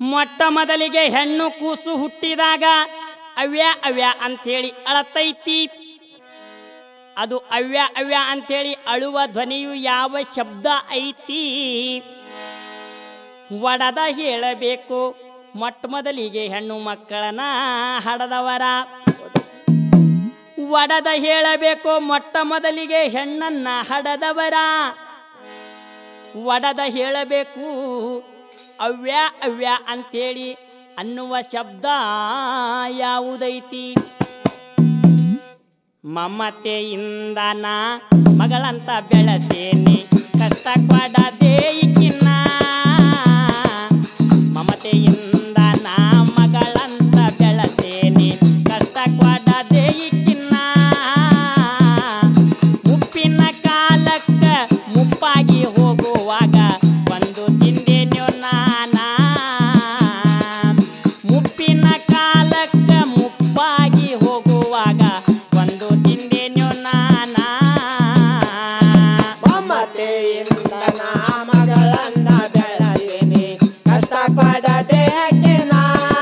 ಮೊಟ್ಟ ಮೊದಲಿಗೆ ಹೆಣ್ಣು ಕೂಸು ಹುಟ್ಟಿದಾಗ ಅವ್ಯ ಅವ್ಯ ಅಂಥೇಳಿ ಅಳತೈತಿ ಅದು ಅವ್ಯ ಅವ್ಯ ಅಂಥೇಳಿ ಅಳುವ ಧ್ವನಿಯು ಯಾವ ಶಬ್ದ ಐತಿ ಒಡದ ಹೇಳಬೇಕು ಮೊಟ್ಟ ಮೊದಲಿಗೆ ಹೆಣ್ಣು ಮಕ್ಕಳನ್ನ ಹಡದವರ ಒಡದ ಹೇಳಬೇಕು ಮೊಟ್ಟ ಮೊದಲಿಗೆ ಹೆಣ್ಣನ್ನ ಹಡದವರ ಒಡದ ಹೇಳಬೇಕು ಅವ್ಯ ಅವ್ಯ ಅಂತೇಳಿ ಅನ್ನುವ ಶಬ್ದ ಯಾವುದೈತಿ ಮಮತೆಯಿಂದ ನಾ ಮಗಳಂತ ಬೆಳೆಸೇನಿ ಕಷ್ಟ ಕೊಡದೆ ಈಕಿನ್ನ ಮಮತೆಯಿಂದ ನಾ ಮಗಳಂತ ಬೆಳೆಸೇನಿ ಕಷ್ಟ ಕೊಡದೆ ಈಕಿನ್ನ ಮುಪ್ಪಿನ ಕಾಲಕ್ಕ ಮುಪ್ಪಾಗಿ ಹೋಗುವಾಗ ಒಂದು ತಿಂದೇನ್ಯೋ ನಾನ ಮುಪ್ಪಿನ ಕಾಲಕ್ಕ ಮುಪ್ಪಾಗಿ ಹೋಗುವಾಗ ಒಂದು ತಿಂದೇನ್ಯೋ ನಾನ ಮಮತೆಯಿಂದ ನಾ ಮಗಳನ್ನ ಬೆಳೆದೀನಿ ಕಷ್ಟ ಪಡದೆ ನಾ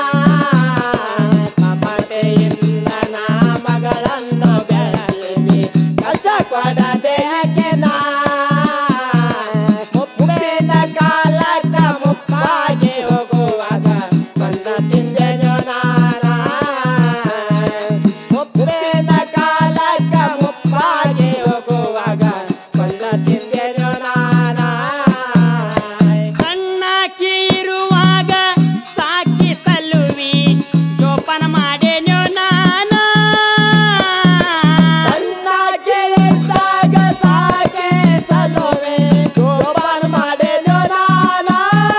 ಮಮತೆಯಿಂದ ನಾ ಮಗಳನ್ನು ಬೆಳೆದೀನಿ ಕಷ್ಟ ಪಡದೆ ನಾ ಮುಪ್ಪಿನ ಕಾಲಕ್ಕ ಮುಪ್ಪಾಗಿ ಹೋಗುವಾಗ ಬಂದ ತಿಂದೆನು ನಾನ ಮುಪ್ಪಿನ ಕಾಲಕ್ಕ ಮುಪ್ಪಾಗಿ ಹೋಗುವಾಗ ಬಂದ ತಿಂದೆನು ನಾನ ಸಣ್ಣಕಿ ಇರುವಾಗ ಸಾಕಿ ಸಲ್ಲುವಿ ಜೋಪಾನ ಮಾಡೇನ್ಯೋ ನಾನ ಸಣ್ಣಗೆ ಇದ್ದಾಗ ಸಾಗೆ ಸಲುವೆ ಜೋಪಾನ ಮಾಡೆನು ನಾನ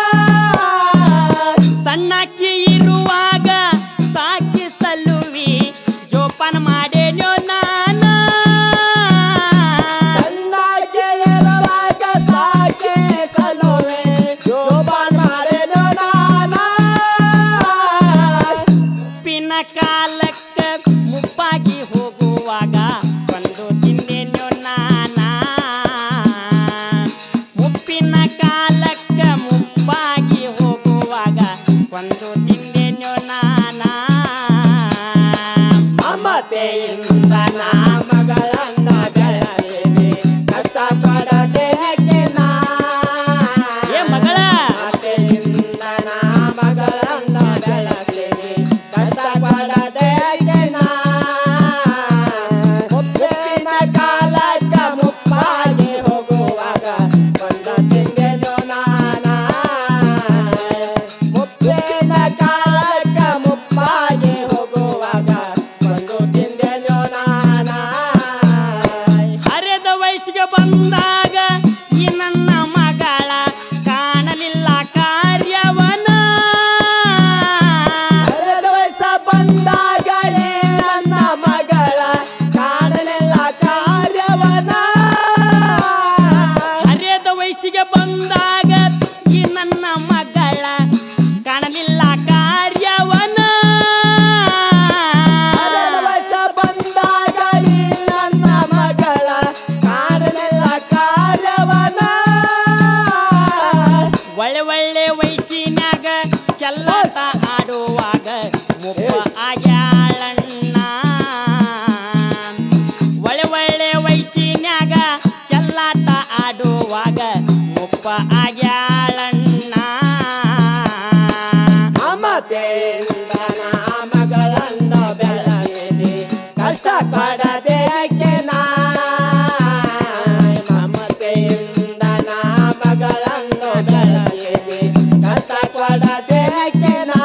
ಸಣ್ಣಕಿ ಇರುವಾಗ ಸಾಕಿ ಸಲ್ಲುವಿ ಜೋಪಾನ ಮಾಡೇನ್ಯೋ ನಾನ ಸಣ್ಣಗೆ ಇರುವಾಗ ಸಾಗೆ ಸಲುವೆ ಜೋಪಾನ ಮಾಡೆನು ನಾನ ಮುಪ್ಪಿನ ಕಾಲಕ್ಕ ಮುಪ್ಪಾಗಿ ಹೋಗುವಾಗ ಒಂದು ತಿಂದೇನ್ಯೋ ನಾನ ಮುಪ್ಪಿನ ಕಾಲಕ್ಕ ಮುಪ್ಪಾಗಿ ಹೋಗುವಾಗ ಒಂದು ತಿಂದೇನ್ಯೋ ನಾನ ಮಮತೆಯಿಂದ ನಾ ಮಗಳನ್ನ ಬೆಳೆದೀನಿ ಕಷ್ಟ ಪಡದೆ ನಾ ಏ ಮಗಳ ಮಮತೆಯಿಂದ ನಾ ಮಗಳನ್ನ ಬೆಳೆದೀನಿ ಕಷ್ಟ ಪಡದೆ ನಾ ಮುಪ್ಪಿನ ಕಾಲಕ್ಕ ಮುಪ್ಪಾಗಿ ಹೋಗುವಾಗ ಬಂದ ತಿಂದೆನು ನಾನ ಮುಪ್ಪಿನ ಕಾಲಕ್ಕ ಮುಪ್ಪಾಗಿ ಹೋಗುವಾಗ ಬಂದು ತಿಂದೆನು ನಾನ ಹರಿದ ವಯಸ್ಸಿಗೆ ಬಂದಾಗ ಈ ನನ್ನ ಮಗಳ ಕಾಣಲಿಲ್ಲ ಕಾರ್ಯವನ ಹರಿದ ವಯಸ್ಸ ಬಂದಾಗಲೇ ನನ್ನ ಮಗಳ ಕಾಣಲಿಲ್ಲ ಕಾರ್ಯವನ ಹರಿಯದ ವಯಸ್ಸಿಗೆ ಬಂದಾಗ ಈ ನನ್ನ ಮಗಳ ಕಾಣಲಿಲ್ಲ ಕಾರ್ಯವನ ಹರಿದ ವಯಸ್ಸ ಬಂದಾಗಲೇ ನನ್ನ ಮಗಳ ಕಾಣಲಿಲ್ಲ ಕಾರ್ಯವನ ಒಳ್ಳೆ ಒಳ್ಳೆ ವಯಸ್ಸಿನಾಗ ಚೆಲ್ಲಾಟ ಆಡುವಾಗ ಮುಪ್ಪ ಆಗ್ಯಾಳಣ್ಣ ಒಳ್ಳೆ ಒಳ್ಳೆ ವಯಸ್ಸಿನಾಗ ಚೆಲ್ಲಾಟ ಆಡುವಾಗ ಮುಪ್ಪ ಆಗ್ಯಾಳಣ್ಣ ಮಮತೆಯಿಂದ ನಾ ಮಗಳನ್ನ ಬೆಳೆದೀನಿ ಕಷ್ಟ ಪಡದೆ ನಾ ಮಮತೆಯಿಂದ ನಾ ಮಗಳನ್ನು ಬೆಳೆದೀನಿ ಕಷ್ಟ ಪಡದೆ ನಾ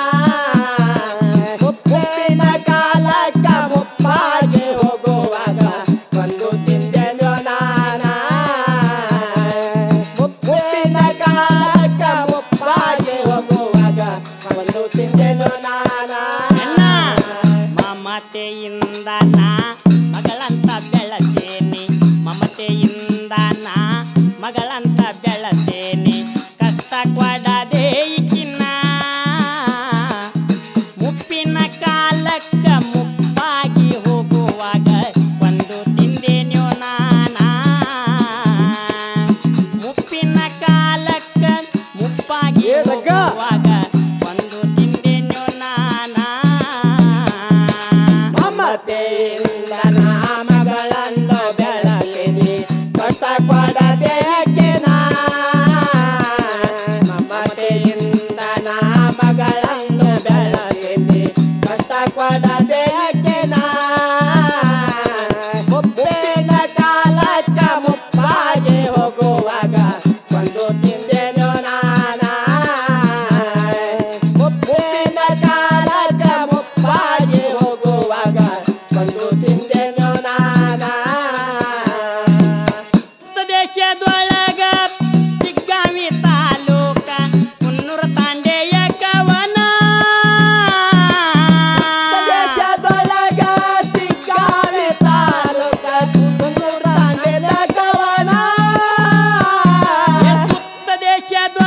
ಮುಪ್ಪಿನ ಕಾಲಕ್ಕ ಮುಪ್ಪಾಗಿ ಹೋಗುವಾಗ ಒಂದು ತಿಂದೆನು ನಾನ ಮುಪ್ಪಿನ ಕಾಲಕ್ಕ ಮುಪ್ಪಾಗಿ ಹೋಗುವಾಗ ಒಂದು ತಿಂದೆನು ನಾನ ಅಣ್ಣ ಮಮತೆಯಿಂದ ನಾ ಮಗಳಂತ ಬೆಳತೇನೆ ಮಮತೆಯಿಂದ ನಾ ಮಗಳಂತ ಬೆಳತೇನೆ ಕಷ್ಟ ಕೊಡದೆ ಈಕಿನ್ನ ಮುಪ್ಪಿನ ಕಾಲಕ್ಕ ಮುಪ್ಪಾಗಿ ಹೋಗುವಾಗ ಒಂದು ತಿಂದೇನ್ಯೋ ನಾನ ಮುಪ್ಪಿನ ಕಾಲಕ್ಕ ಮುಪ್ಪಾಗಿ ಏ ಲಗ್ಗ? ಹೋಗುವಾಗ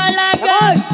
ಒಳಗ ಅಬ್ಬಾಸ್!